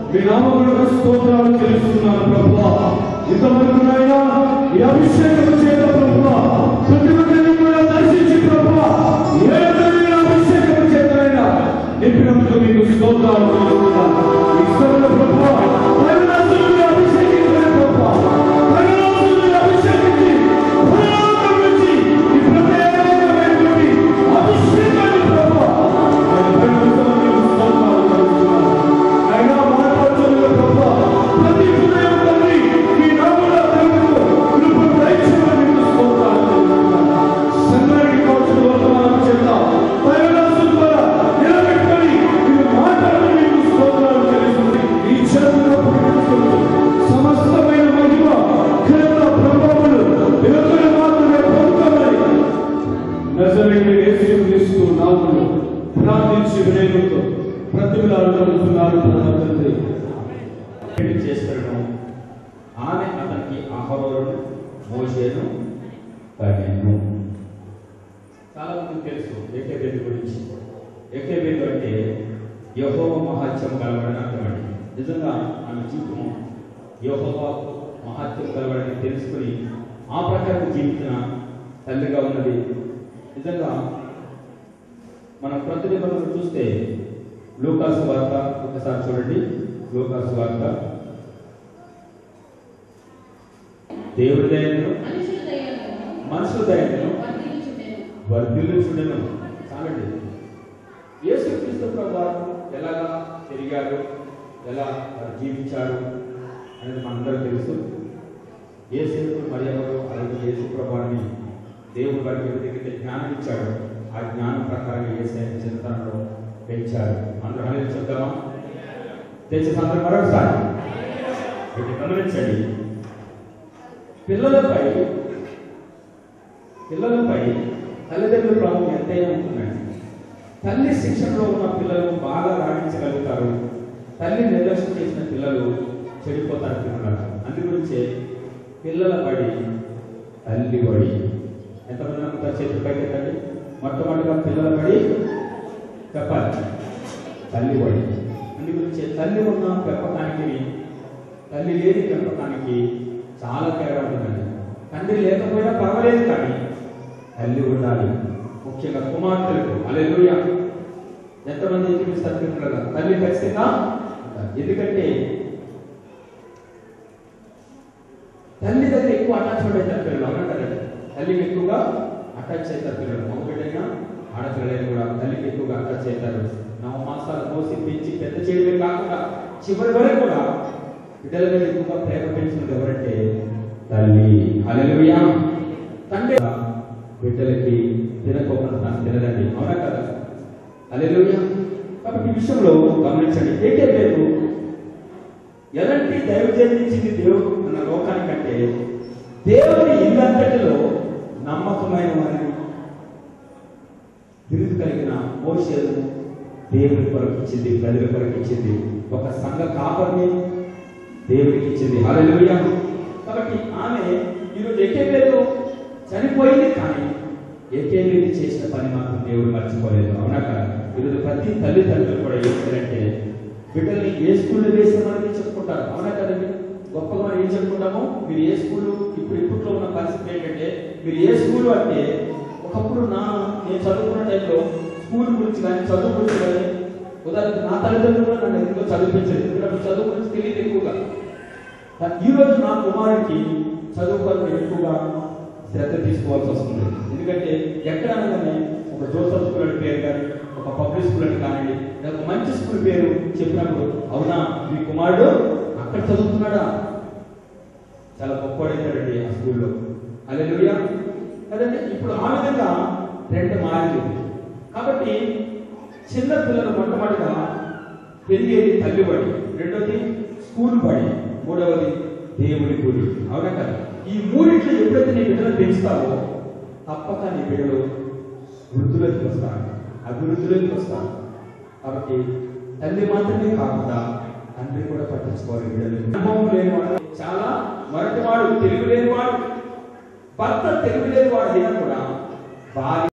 మీ నామములకు స్తోత్రాలు తెలుస్తున్నాను ప్రభువా ఇంతవరకు నాయనా ఈ అభిషేకం చేత ప్రభువా ప్రతి ఒక్కరిని కూడా దర్శించి ప్రభువా ఏ రకమైన అభిషేకం చేతనైనా నింపినందుకు మీకు స్తోత్రాలు తెలుస్తున్నాను ఈ స్తోత్ర ప్రభువా పరమేశ్వరుని అభిషేకించిన ప్రభువా పరమేశ్వరుని అభిషేకించి పరలోకం నుంచి ఈ ప్రత్యేకమైనటువంటి అభిషేకాన్ని ప్రభువా ఆయన పరమేశ్వరుని మీకు స్తోత్రాలు తెలుస్తున్నాను అయినా మాట్లాడుతున్న ప్రభువా ప్రతి హృదయం తండ్రి మీ నామములో తెలుగుతూ కృప దయచేయమని మీకు స్తోత్రాలు తెలుస్తున్నాను సంఘానికి కావాల్సిన వర్తమానం చేత పరమేశ్వరుని ద్వారా నిలబెట్టుకొని మీరు మాట్లాడమని మీకు స్తోత్రాలు తెలుస్తుంది ఈ చేతుల్లో ప్రకటిస్తుంది సమస్తమైన మహిమ ఘనత ప్రభావములు నిరంతరం మాత్రమే పొందుతామని నజరేయుడు యేసుక్రీస్తు నామములో ప్రార్థించి వినయంతో ప్రతిమలాడుతున్నారు మన తండ్రి పెళ్లి చేస్తాడు ఆమె అతనికి అహరోను మోషేను కన్యను చాలా మందికి తెలుసు ఏకేబేది గురించి ఏకేబేది అంటే యహోవ మహాత్యం కలవడని అర్థమండి నిజంగా ఆమె జీవితం యహోవ మహాత్యం కలవడని తెలుసుకుని ఆ ప్రకారం జీవించిన తల్లిగా ఉన్నది నిజంగా మనం ప్రతి నిబంధనలు చూస్తే లూకాసు వార్త ఒకసారి చూడండి లూకాసు వార్త దేవుడి దయను మనుషుల దయను మనుషుల దయను వర్ధిల్లుచుండెను. వర్ధిల్లు చూడను చాలండి యేసుక్రీస్తు ప్రభు వారు ఎలాగా పెరిగారు ఎలా వారు జీవించారు అనేది మనందరూ తెలుసు ఏసేపు మరి ఎవరు అలాగే యేసు ప్రభాని దేవుడు వారికి ఎవరికైతే జ్ఞానం ఇచ్చాడు ఆ జ్ఞానం ప్రకారంగా ఏసే చింతనలో పెంచారు అందరూ అనేది చెప్తామా తెచ్చి అందరూ మరొకసారి ఇది గమనించండి పిల్లలపై పిల్లలపై తల్లిదండ్రుల ప్రభావం ఎంతైనా ఉంటుందండి తల్లి శిక్షణలో ఉన్న పిల్లలు బాగా రాణించగలుగుతారు తల్లి నిర్లక్ష్యం చేసిన పిల్లలు చెడిపోతారు పిల్లలు అందు గురించే పిల్లల బడి తల్లి బడి ఎంతమంది నమ్ముతారు చేతులు పైకి ఎత్తండి మొట్టమొదటిగా పిల్లల బడి చెప్పాలి తల్లి బడి అందు గురించి తల్లి ఉన్న పెంపకానికి తల్లి లేని పెంపకానికి చాలా తేడా ఉంటుందండి తండ్రి లేకపోయినా పర్వాలేదు కానీ తల్లి ఉండాలి ముఖ్యంగా కుమార్తెలకు అలెలుయ ఎంతమంది చూపిస్తారు పిల్లలుగా తల్లి ఖచ్చితంగా ఉండాలి. ఎందుకంటే తల్లి దగ్గర ఎక్కువ అటాచ్మెంట్ అవుతారు పిల్లలు అవునంటారండి తల్లికి ఎక్కువగా అటాచ్ అవుతారు పిల్లలు మగ బిడ్డైనా ఆడపిల్లలైనా కూడా తల్లికి ఎక్కువగా అటాచ్ అవుతారు నవ మాసాలు మోసి పెంచి పెద్ద చేయడమే కాకుండా చివరి వరకు కూడా బిడ్డల మీద ఎక్కువగా ప్రేమ పెంచినది ఎవరంటే తల్లి హల్లెలూయా తండ్రి బిడ్డలకి తినకోకుండా తాను తినదండి అవునా కదా హల్లెలూయా కాబట్టి ఈ విషయంలో గమనించండి ఏకే పేరు ఎలాంటి దైవజన్మించింది దేవుడు అన్న లోకానికంటే దేవుని ఇల్లంతటిలో నమ్మకమైన వారిని బిరుదు కలిగిన మోషేలు దేవుని కొరకు ఇచ్చింది ప్రజల కొరకు ఇచ్చింది ఒక సంఘ కాపరిని దేవుడికి ఇచ్చింది హల్లెలూయా కాబట్టి ఆమె ఈరోజు ఎకేబేలు చనిపోయింది కానీ ఎకేబేలు చేసిన పని మాత్రం దేవుడు మర్చిపోలేదు అవునా కదా ఈరోజు ప్రతి తల్లిదండ్రులు కూడా ఏం చేయాలంటే బిడ్డల్ని ఏ స్కూల్లో వేసామని చెప్పుకుంటారు అవునా కదండి గొప్పగా మనం ఏం చెప్పుకుంటాము మీరు ఏ స్కూల్ ఇప్పుడు ఇప్పట్లో ఉన్న పరిస్థితి ఏంటంటే మీరు ఏ స్కూల్ అంటే ఒకప్పుడు నా నేను చదువుకున్న టైంలో స్కూల్ గురించి కానీ చదువు గురించి కానీ ఉదాహరణకు నా తల్లిదండ్రులు కూడా నన్ను ఎందుకో చదివించలేదు ఎందుకంటే అప్పుడు చదువు గురించి తెలియదు ఎక్కువగా ఈ రోజు నా కుమారుడికి చదువు కొరకు ఎక్కువగా శ్రద్ధ తీసుకోవాల్సి వస్తుంది ఎందుకంటే ఎక్కడ అనగానే ఒక జోసఫ్ స్కూల్ అని పేరు కానీ ఒక పబ్లిక్ స్కూల్ అని కానివ్వండి లేదా ఒక మంచి స్కూల్ పేరు చెప్పినప్పుడు అవునా మీ కుమారుడు అక్కడ చదువుతున్నాడా చాలా గొప్పవాడైతాడండి ఆ స్కూల్లో అదే కదండి ఇప్పుడు ఆ విధంగా రెండు మారింది కాబట్టి చిన్న పిల్లలు మొట్టమొదటిగా పెరిగేది తల్లి బడి రెండోది స్కూల్ బడి మూడవది దేవుడి గుడి అవునా కదా ఈ మూడింట్లో ఎప్పుడైతే నీ బిడ్డలు పెంచుతావో తప్పక నీ బిడ్డలు వృద్ధులకు వస్తాను అభివృద్ధిలోకి వస్తాను కాబట్టి తల్లి మాత్రమే కాకుండా తండ్రి కూడా పట్టించుకోవాలి బిడ్డలు అనుభవం లేనివాడు చాలా మొరటివాడు తెలివి లేనివాడు భర్త తెలివి లేనివాడు అయినా కూడా భార్య